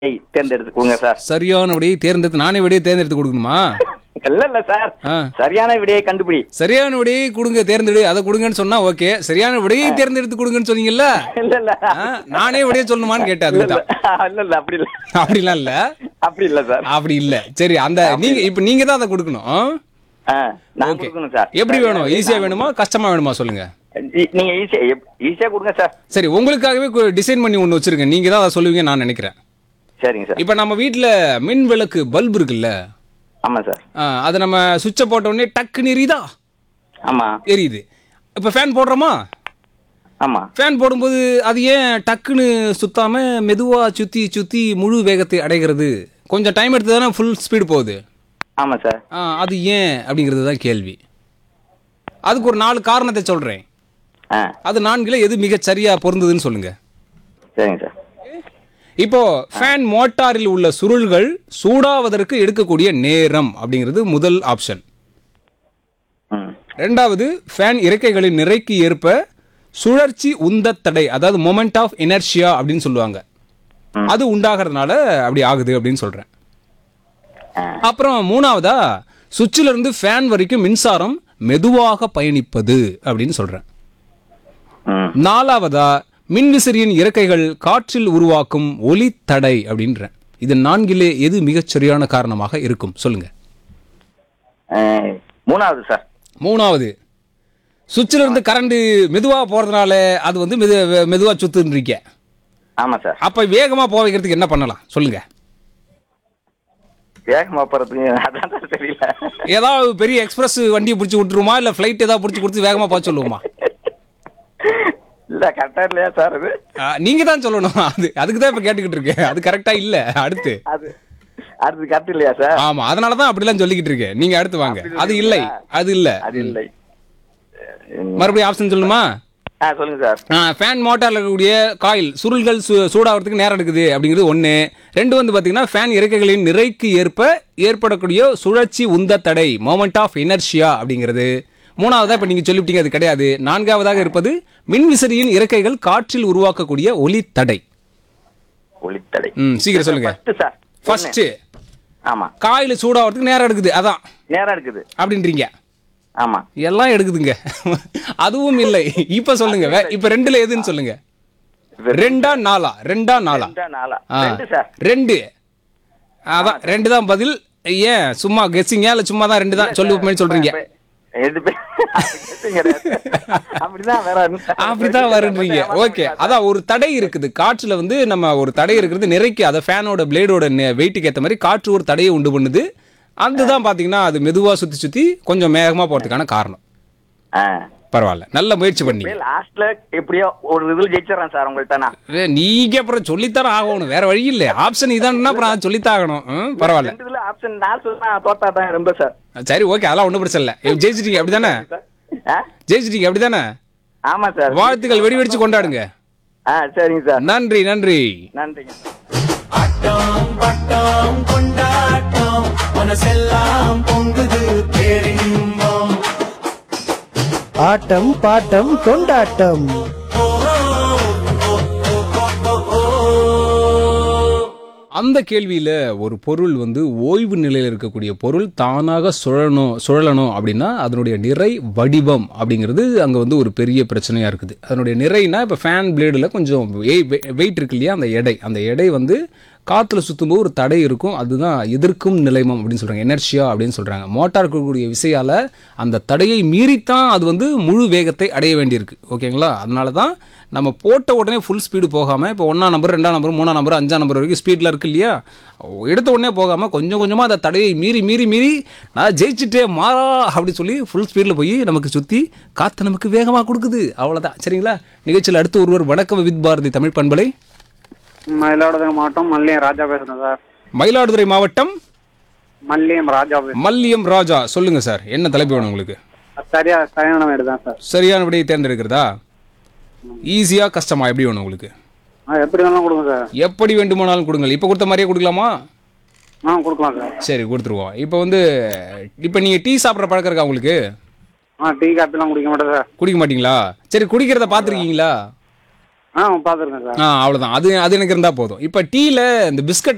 விடையை தேர்ந்தெடுத்து கொடுங்க சார் சரியான விடையை தேர்ந்தெடுத்து நானே விடையை தேர்ந்தெடுத்து கொடுக்கணுமா இல்ல இல்ல சார் ஆ. சரியான விடையை கண்டுபிடி சரியான விடையை கொடுங்க தேர்ந்தெடு அதை கொடுங்கன்னு சொன்னா ஓகே சரியான விடையை தேர்ந்தெடுத்து கொடுங்கன்னு சொன்னீங்கல்ல இல்ல இல்ல ஆ, நானே விடையை சொல்லணுமான்னு கேட்டேன் இல்ல அதுக்கு இல்ல தான் இல்ல இல்ல அப்படி இல்ல அப்படிலாம் இல்ல அப்படி இல்ல சார் அப்படி இல்ல சரி அந்த நீங்க இப்ப நீங்க தான் அதை கொடுக்கணும் ஆ, நான் ஓகே கொடுக்கணும் சார் எப்படி வேணும் ஈஸியா வேணுமா கஷ்டமா வேணுமா சொல்லுங்க இ- நீங்க ஈஸியா எப்- ஈஸியா கொடுங்க சார் சரி உங்களுக்காகவே டிசைன் பண்ணி ஒன்று வச்சிருக்கேன் நீங்க தான் அதை சொல்லுவீங்க நான் நினைக்கிறேன் சரிங்க சார் இப்போ நம்ம வீட்டில் மின் விளக்கு பல்பு இருக்குல்ல ஆமா சார் ஆ, அதை நம்ம சுவிட்சை போட்ட உடனே டக்குன்னு எரியுதா ஆமா எரியுது இப்போ ஃபேன் போடுறோமா ஆமா ஃபேன் போடும்போது அது ஏன் டக்குன்னு சுத்தாம மெதுவா சுத்தி சுத்தி முழு வேகத்தை அடைகிறது கொஞ்சம் டைம் எடுத்து தானே ஃபுல் ஸ்பீடு போகுது ஆமா சார் ஆ, அது ஏன் அப்படிங்கிறது தான் கேள்வி அதுக்கு ஒரு நாலு காரணத்தை சொல்றேன் ஆ அது நான்குல எது மிகச் சரியா பொருந்ததுன்னு சொல்லுங்க சரிங்க சார் இப்போ ஃபேன் மோட்டாரில் உள்ள சுருள்கள் சூடாவதற்கு எடுக்கக்கூடிய நேரம் அப்படிங்கிறது முதல் ஆப்ஷன் ம் ரெண்டாவது ஃபேன் இறக்கைகளின் நிறைக்கு ஏற்ப சுழற்சி உந்த தடை அதாவது மொமெண்ட் ஆஃப் இனர்ஷியா அப்படின்னு சொல்லுவாங்க அது உண்டாகிறதுனால அப்படி ஆகுது அப்படின்னு சொல்றேன் அப்புறம் மூணாவதா சுவிட்சில் இருந்து ஃபேன் வரைக்கும் மின்சாரம் மெதுவாக பயணிப்பது அப்படின்னு சொல்றேன் ம் நாலாவதா மின்விசிறியின் இறக்கைகள் காற்றில் உருவாக்கும் ஒலி தடை அப்படின்றேன் இது நான்கிலே எது மிகச் சரியான காரணமாக இருக்கும் சொல்லுங்க ஆ, மூணாவது சார் மூணாவது சுவிட்சில் இருந்து கரண்ட் மெதுவா போறதுனால அது வந்து மெது மெதுவா சுத்துன்றீங்க ஆமா சார் அப்ப வேகமா போக வைக்கிறதுக்கு என்ன பண்ணலாம் சொல்லுங்க வேகமா போறதுக்கு அதான் சார் தெரியல ஏதாவது பெரிய எக்ஸ்பிரஸ் வண்டியை பிடிச்சி விட்டுருமா இல்ல ஃபிளைட் ஏதாவது பிடிச்சி கொடுத்து வேகமா போக சொல்லுவோமா இல்ல கரெக்டா இல்லையா சார் அது ஆ, நீங்க தான் சொல்லணும் அது அதுக்கு தான் இப்ப கேட்டுக்கிட்டு இருக்கேன் அது கரெக்டா இல்ல அடுத்து அது அது கரெக்ட் இல்லையா சார் ஆமா அதனால தான் அப்படிலாம் சொல்லிக்கிட்டு இருக்கேன் நீங்க அடுத்து வாங்க அது இல்லை அது இல்ல அது இல்லை மறுபடியும் ஆப்ஷன் சொல்லுமா ஆ சொல்லுங்க சார் ஃபேன் மோட்டார்ல இருக்கக்கூடிய காயில் சுருள்கள் சு- சூடாகிறதுக்கு நேரம் எடுக்குது அப்படிங்கிறது ஒன்று ரெண்டு வந்து பார்த்தீங்கன்னா ஃபேன் இறக்கைகளின் நிறைக்கு ஏற்ப ஏற்படக்கூடிய சுழற்சி உந்த தடை மோமெண்ட் ஆஃப் இனர்ஷியா அப்படிங்கிறது மூணாவதா இப்போ நீங்கள் சொல்லிவிட்டீங்க அது கிடையாது நான்காவதாக இருப்பது மின்விசிறியின் இறக்கைகள் காற்றில் உருவாக்கக்கூடிய ஒலி தடை ஒளித்தடை ம் சீக்கிரம் சொல்லுங்க ஃபர்ஸ்ட் சார் ஃபர்ஸ்ட் ஆமா காயில் சூடாகிறதுக்கு நேரம் எடுக்குது அதான் நேரம் இருக்குது அப்படின்றீங்க ஆமா எல்லாம் எடுக்குதுங்க அதுவும் இல்லை இப்ப சொல்லுங்க வே- இப்ப ரெண்டுல எதுன்னு சொல்லுங்க ரெண்டா நாலா ரெண்டா நாலா ரெண்டா நாளா ஆ, ரெண்டு சார் ரெண்டு அதான் ரெண்டு தான் பதில் ஏன் சும்மா கெஸ்ஸிங்க இல்ல சும்மா தான் ரெண்டு தான் சொல்லி வைப்பேன்னு சொல்றீங்க எது பே- கிடையாது. அப்படிதான் வேற ஒண்ணும் சார். அப்படிதான் வருன்றீங்க ஓகே அதான் ஒரு தடை இருக்குது காற்றுல வந்து நம்ம ஒரு தடை இருக்கிறது நிறைக்கு அதை ஃபேனோட பிளேடோட வெயிட்டுக்கு ஏத்த மாதிரி காற்று ஒரு தடையை உண்டு பண்ணுது அதுதான் பாத்தீங்கன்னா அது மெதுவா சுத்தி சுத்தி கொஞ்சம் வேகமா போறதுக்கான காரணம் ஆ. பரவாயில்ல நல்ல முயற்சி பண்ணீங்க அப்படியே லாஸ்ட்ல எப்படியோ ஒரு இதுல ஜெயிச்சிடறேன் சார் உங்கள்ட்ட நான் ஏ, நீங்க அப்புறம் சொல்லித்தர ஆகணும் வேற வழி இல்ல ஆப்ஷன் இதான்னா அப்புறம் நான் சொல்லித்தான் ஆகணும் ம், பரவாயில்ல ரெண்டு இதுல ஆப்ஷன் நான் சொன்னா தோத்தா தான் ரொம்ப சார் சரி ஓகே அதெல்லாம் ஒன்றும் பிரச்சனை இல்லை ஏ, ஜெயிச்சிட்டீங்க அப்படிதானே ஆ? ஜெயிச்சிட்டீங்க அப்படிதானே ஆமா சார் வாழ்த்துக்கள் வெடி வெடிச்சு கொண்டாடுங்க ஆ சரிங்க சார் நன்றி நன்றி நன்றிங்க ஆட்டம் பட்டம் கொண்டாட்டம் மனசெல்லாம் பொங்குது பேரின்பம் ஆட்டம் பாட்டம் கொண்டாட்டம் அந்த கேள்வியில ஒரு பொருள் வந்து ஓய்வு நிலையில் இருக்கக்கூடிய பொருள் தானாக சுழணும் சுழலணும் அப்படின்னா அதனுடைய நிறை வடிவம் அப்படிங்கிறது அங்க வந்து ஒரு பெரிய பிரச்சனையா இருக்குது அதனுடைய நிறைனா இப்போ ஃபேன் பிளேடில் கொஞ்சம் வெயிட் இருக்கு இல்லையா அந்த எடை அந்த எடை வந்து காற்றுல சுற்றும்போது ஒரு தடை இருக்கும் அதுதான் எதிர்க்கும் நிலைமம் அப்படின்னு சொல்றாங்க எனர்ஷியா அப்படின்னு சொல்றாங்க மோட்டார் இருக்கக்கூடிய விசையால அந்த தடையை மீறித்தான் அது வந்து முழு வேகத்தை அடைய வேண்டியிருக்கு ஓகேங்களா அதனால தான் நம்ம போட்ட உடனே ஃபுல் ஸ்பீடு போகாமல் இப்போ ஒன்றா நம்பர் ரெண்டாம் நம்பர் மூணாம் நம்பர் அஞ்சாம் நம்பர் வரைக்கும் ஸ்பீடில் இருக்கு இல்லையா எடுத்த உடனே போகாமல் கொஞ்சம் கொஞ்சமாக அந்த தடையை மீறி மீறி மீறி நான் ஜெயிச்சுட்டே மாறா அப்படி சொல்லி ஃபுல் ஸ்பீடில் போய் நமக்கு சுற்றி காற்று நமக்கு வேகமாக கொடுக்குது அவ்வளோதான் சரிங்களா நிகழ்ச்சியில் அடுத்து ஒருவர் வணக்கம் வித் பாரதி தமிழ் பண்பலை மயிலாடுதுறை மாவட்டம் மல்லியம் ராஜா பேசுறேன் சார் மயிலாடுதுறை மாவட்டம் மல்லியம் ராஜா பேசுறேன் மல்லியம் ராஜா சொல்லுங்க சார் என்ன தலைப்பு வேணும் உங்களுக்கு சரியா சரியான வீடு தான் சார் சரியான விடையை தேர்ந்தெடுக்கிறதா ஈஸியா கஷ்டமா எப்படி வேணும் உங்களுக்கு ஆ எப்படி வேணாலும் கொடுங்க சார் எப்படி வேண்டுமானாலும் கொடுங்கள் இப்போ கொடுத்த மாதிரியே கொடுக்கலாமா ஆ கொடுக்கலாம் சார் சரி கொடுத்துருவோம் இப்போ வந்து இப்போ நீங்கள் டீ சாப்பிட்ற பழக்கம் இருக்கா உங்களுக்கு ஆ டீ காப்பிலாம் குடிக்க மாட்டேன் சார் குடிக்க மாட்டீங்களா சரி குடிக்கிறத பார்த்துருக்கீங்களா ஆ பார்த்துருக்கேன் சார் ஆ அவ்வளோதான் அது அது எனக்கு இருந்தால் போதும் இப்போ டீயில் இந்த பிஸ்கட்